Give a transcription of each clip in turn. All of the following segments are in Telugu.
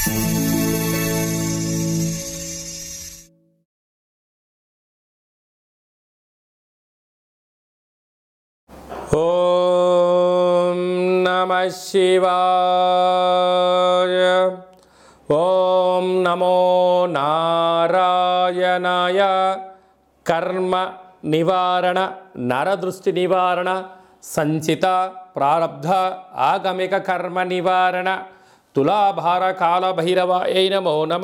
ఓం నమ శివాయ ఓం నమో నారాయణాయ కర్మ నివారణ నరదృష్టి నివారణ సంచిత ప్రారబ్ధ ఆగమిక కర్మ నివారణ తులాభార కాల భైరవాయ నమో నమ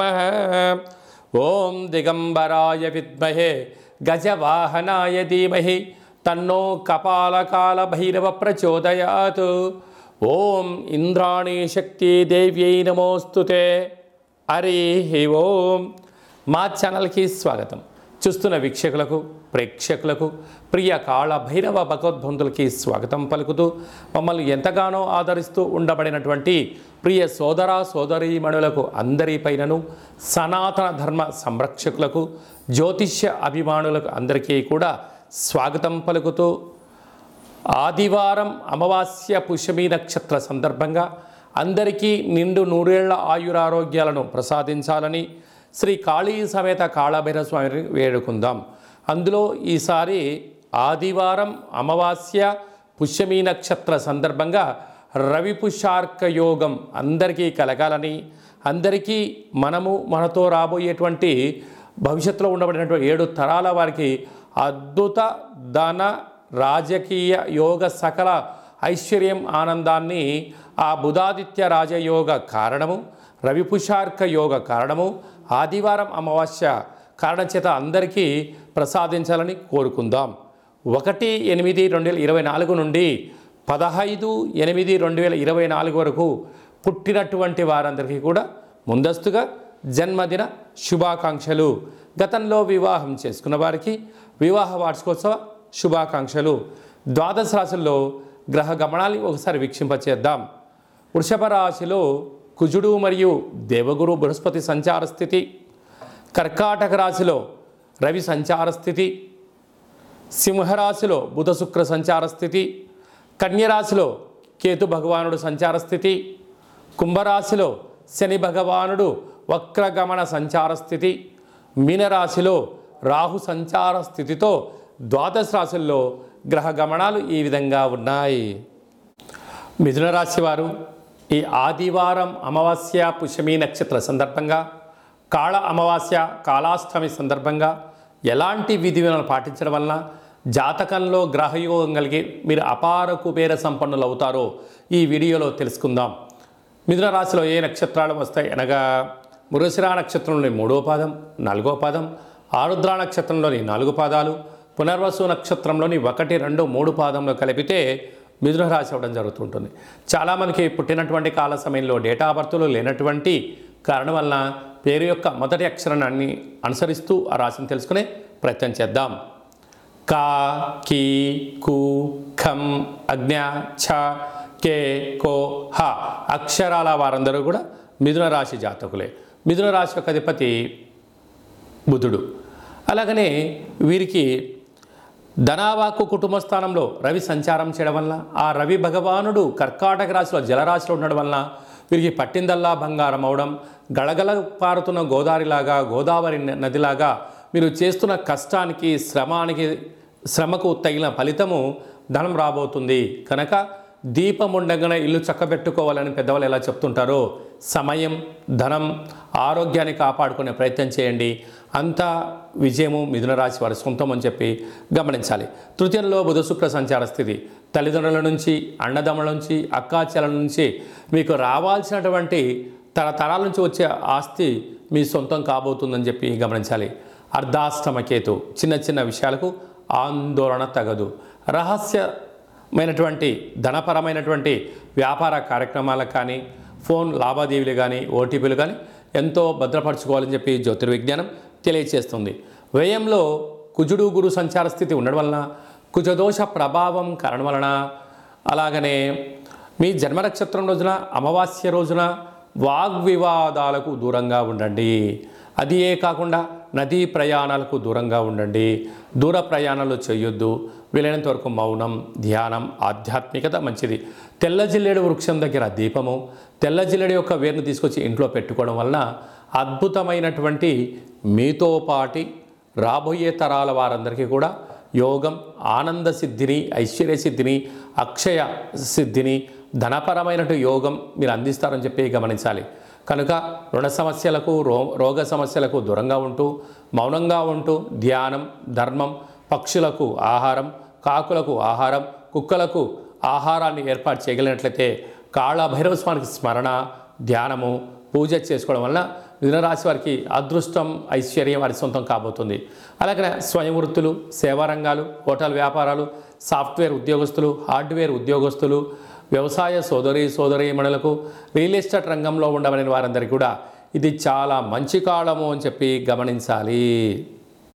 ఓం దిగంబరాయ విద్మహే గజవాహనాయ ధీమహి తన్నో కపాలకాల భైరవ ప్రచోదయాత్ ఓం ఇంద్రాణి శక్తి దేవ్యై నమోస్తుతే హరి ఓం మా ఛానల్కి స్వాగతం చూస్తున్న వీక్షకులకు ప్రేక్షకులకు ప్రియ కాళ భైరవ భగవద్బంధులకి స్వాగతం పలుకుతూ మమ్మల్ని ఎంతగానో ఆదరిస్తూ ఉండబడినటువంటి ప్రియ సోదర సోదరీమణులకు అందరిపైనను సనాతన ధర్మ సంరక్షకులకు జ్యోతిష్య అభిమానులకు అందరికీ కూడా స్వాగతం పలుకుతూ ఆదివారం అమావాస్య పుష్యమి నక్షత్ర సందర్భంగా అందరికీ నిండు నూరేళ్ల ఆయురారోగ్యాలను ప్రసాదించాలని శ్రీ కాళీ సమేత కాళభైరవ స్వామిని వేడుకుందాం అందులో ఈసారి ఆదివారం అమావాస్య పుష్యమి నక్షత్ర సందర్భంగా రవి పుష్యార్క యోగం అందరికీ కలగాలని అందరికీ మనము మనతో రాబోయేటువంటి భవిష్యత్తులో ఉండబడినటువంటి ఏడు తరాల వారికి అద్భుత ధన రాజకీయ యోగ సకల ఐశ్వర్యం ఆనందాన్ని ఆ బుధాదిత్య రాజయోగ కారణము రవిపుషార్క యోగ కారణము ఆదివారం అమావాస్య కారణం చేత అందరికీ ప్రసాదించాలని కోరుకుందాం ఒకటి ఎనిమిది రెండు వేల ఇరవై నాలుగు నుండి పదహైదు ఎనిమిది రెండు వేల ఇరవై నాలుగు వరకు పుట్టినటువంటి వారందరికీ కూడా ముందస్తుగా జన్మదిన శుభాకాంక్షలు గతంలో వివాహం చేసుకున్న వారికి వివాహ వార్షికోత్సవ శుభాకాంక్షలు ద్వాదశ రాశుల్లో గ్రహ గమనాన్ని ఒకసారి వీక్షింపచేద్దాం వృషభ రాశిలో కుజుడు మరియు దేవగురు బృహస్పతి సంచార స్థితి కర్కాటక రాశిలో రవి సంచార స్థితి సింహరాశిలో బుధ శుక్ర సంచార స్థితి కన్యరాశిలో కేతు భగవానుడు సంచార స్థితి కుంభరాశిలో శని భగవానుడు వక్రగమన సంచార స్థితి మీనరాశిలో రాహు సంచార స్థితితో ద్వాదశ రాశుల్లో గ్రహ గమనాలు ఈ విధంగా ఉన్నాయి మిథున రాశి వారు ఈ ఆదివారం అమావాస్య పుష్యమి నక్షత్ర సందర్భంగా కాళ అమావాస్య కాళాష్టమి సందర్భంగా ఎలాంటి విధి విధానాలు పాటించడం వలన జాతకంలో గ్రహయోగం కలిగి మీరు అపార కుబేర సంపన్నులు అవుతారో ఈ వీడియోలో తెలుసుకుందాం మిథున రాశిలో ఏ నక్షత్రాలు వస్తాయి అనగా మృగశిరా నక్షత్రంలోని మూడో పాదం నాలుగో పాదం ఆరుద్ర నక్షత్రంలోని నాలుగు పాదాలు పునర్వసు నక్షత్రంలోని ఒకటి రెండు మూడు పాదంలో కలిపితే మిథున రాశి అవ్వడం జరుగుతుంటుంది చాలామందికి పుట్టినటువంటి కాల సమయంలో డేటా బర్త్లు లేనటువంటి కారణం వలన పేరు యొక్క మొదటి అక్షరాన్ని అనుసరిస్తూ ఆ రాశిని తెలుసుకునే ప్రయత్నం చేద్దాం కా కీ కు ఖం అజ్ఞ ఛ కే కో హ అక్షరాల వారందరూ కూడా మిథున రాశి జాతకులే మిథున రాశి యొక్క అధిపతి బుధుడు అలాగనే వీరికి ధనావాకు కుటుంబ స్థానంలో రవి సంచారం చేయడం వల్ల ఆ రవి భగవానుడు కర్కాటక రాశిలో జలరాశిలో ఉండడం వలన వీరికి పట్టిందల్లా బంగారం అవడం గళగల పారుతున్న గోదావరిలాగా గోదావరి న- నదిలాగా మీరు చేస్తున్న కష్టానికి శ్రమానికి శ్రమకు తగిన ఫలితము ధనం రాబోతుంది కనుక దీపం ఉండగానే ఇల్లు చక్కబెట్టుకోవాలని పెద్దవాళ్ళు ఎలా చెప్తుంటారో సమయం ధనం ఆరోగ్యాన్ని కాపాడుకునే ప్రయత్నం చేయండి అంతా విజయము మిథున రాశి వారి సొంతం అని చెప్పి గమనించాలి తృతీయంలో బుధ శుక్ర సంచార స్థితి తల్లిదండ్రుల నుంచి అన్నదమ్ముల నుంచి అక్కాచెల నుంచి మీకు రావాల్సినటువంటి తరతరాల నుంచి వచ్చే ఆస్తి మీ సొంతం కాబోతుందని చెప్పి గమనించాలి అర్ధాష్టమ కేతు చిన్న చిన్న విషయాలకు ఆందోళన తగదు రహస్యమైనటువంటి ధనపరమైనటువంటి వ్యాపార కార్యక్రమాలకు కానీ ఫోన్ లావాదేవీలు కానీ ఓటీపీలు కానీ ఎంతో భద్రపరచుకోవాలని చెప్పి జ్యోతిర్విజ్ఞానం తెలియచేస్తుంది వ్యయంలో కుజుడు గురు సంచార స్థితి ఉండడం వలన కుజదోష ప్రభావం కారణం వలన అలాగనే మీ జన్మ నక్షత్రం రోజున అమావాస్య రోజున వాగ్వివాదాలకు దూరంగా ఉండండి అది ఏ కాకుండా నదీ ప్రయాణాలకు దూరంగా ఉండండి దూర ప్రయాణాలు చేయొద్దు వీలైనంత వరకు మౌనం ధ్యానం ఆధ్యాత్మికత మంచిది తెల్ల జిల్లేడు వృక్షం దగ్గర దీపము తెల్ల జిల్లేడు యొక్క వేరును తీసుకొచ్చి ఇంట్లో పెట్టుకోవడం వలన అద్భుతమైనటువంటి మీతో పాటి రాబోయే తరాల వారందరికీ కూడా యోగం ఆనంద సిద్ధిని ఐశ్వర్య సిద్ధిని అక్షయ సిద్ధిని ధనపరమైనటు యోగం మీరు అందిస్తారని చెప్పి గమనించాలి కనుక రుణ సమస్యలకు రో రోగ సమస్యలకు దూరంగా ఉంటూ మౌనంగా ఉంటూ ధ్యానం ధర్మం పక్షులకు ఆహారం కాకులకు ఆహారం కుక్కలకు ఆహారాన్ని ఏర్పాటు చేయగలిగినట్లయితే కాళభైరవ స్వామికి స్మరణ ధ్యానము పూజ చేసుకోవడం వలన మిథునరాశి వారికి అదృష్టం ఐశ్వర్యం వారి సొంతం కాబోతుంది అలాగే స్వయం వృత్తులు సేవా రంగాలు హోటల్ వ్యాపారాలు సాఫ్ట్వేర్ ఉద్యోగస్తులు హార్డ్వేర్ ఉద్యోగస్తులు వ్యవసాయ సోదరి సోదరీమణులకు రియల్ ఎస్టేట్ రంగంలో ఉండమని వారందరికీ కూడా ఇది చాలా మంచి కాలము అని చెప్పి గమనించాలి